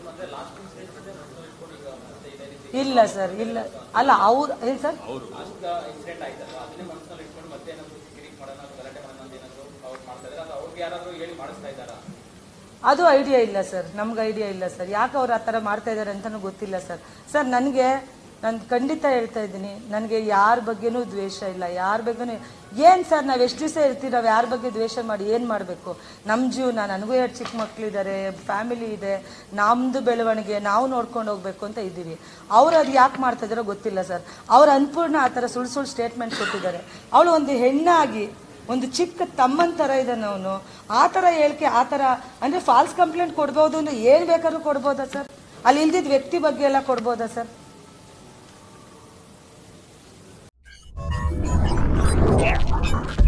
ಇಲ್ಲ ಸರ್ ಇಲ್ಲ ಅಲ್ಲ ಅವ್ರು ಹೇಳಿ ಸರ್ ಅದು ಐಡಿಯಾ ಇಲ್ಲ ಸರ್ ನಮ್ಗೆ ಐಡಿಯಾ ಇಲ್ಲ ಸರ್ ಯಾಕೆ ಅವ್ರು ಆ ಥರ ಮಾಡ್ತಾ ಇದ್ದಾರೆ ಅಂತಲೂ ಗೊತ್ತಿಲ್ಲ ಸರ್ ಸರ್ ನನಗೆ ನಾನು ಖಂಡಿತ ಹೇಳ್ತಾ ಇದ್ದೀನಿ ನನಗೆ ಯಾರ ಬಗ್ಗೆನೂ ದ್ವೇಷ ಇಲ್ಲ ಯಾರ ಬಗ್ಗೆನೂ ಏನು ಸರ್ ನಾವು ಎಷ್ಟು ದಿವಸ ಇರ್ತೀವಿ ನಾವು ಯಾರ ಬಗ್ಗೆ ದ್ವೇಷ ಮಾಡಿ ಏನು ಮಾಡಬೇಕು ನಮ್ಮ ಜೀವನ ನನಗೂ ಎರಡು ಚಿಕ್ಕ ಮಕ್ಕಳಿದ್ದಾರೆ ಫ್ಯಾಮಿಲಿ ಇದೆ ನಮ್ಮದು ಬೆಳವಣಿಗೆ ನಾವು ನೋಡ್ಕೊಂಡು ಹೋಗ್ಬೇಕು ಅಂತ ಇದ್ದೀವಿ ಅವ್ರು ಅದು ಯಾಕೆ ಮಾಡ್ತಾ ಇದ್ದಾರೋ ಗೊತ್ತಿಲ್ಲ ಸರ್ ಅವ್ರ ಅನ್ಪೂರ್ಣ ಆ ಥರ ಸುಳ್ಳು ಸುಳ್ಳು ಸ್ಟೇಟ್ಮೆಂಟ್ ಕೊಟ್ಟಿದ್ದಾರೆ ಅವಳು ಒಂದು ಹೆಣ್ಣಾಗಿ ಒಂದು ಚಿಕ್ಕ ತಮ್ಮನ ಥರ ಇದ್ದಾನೆ ಅವನು ಆ ಥರ ಹೇಳಿಕೆ ಆ ಥರ ಅಂದರೆ ಫಾಲ್ಸ್ ಕಂಪ್ಲೇಂಟ್ ಕೊಡ್ಬೋದು ಅಂದ್ರೆ ಏನು ಬೇಕಾದ್ರೂ ಕೊಡ್ಬೋದಾ ಸರ್ ಅಲ್ಲಿ ಇಲ್ದಿದ್ದ ವ್ಯಕ್ತಿ ಬಗ್ಗೆ ಎಲ್ಲ ಕೊಡ್ಬೋದಾ ಸರ್ Yeah.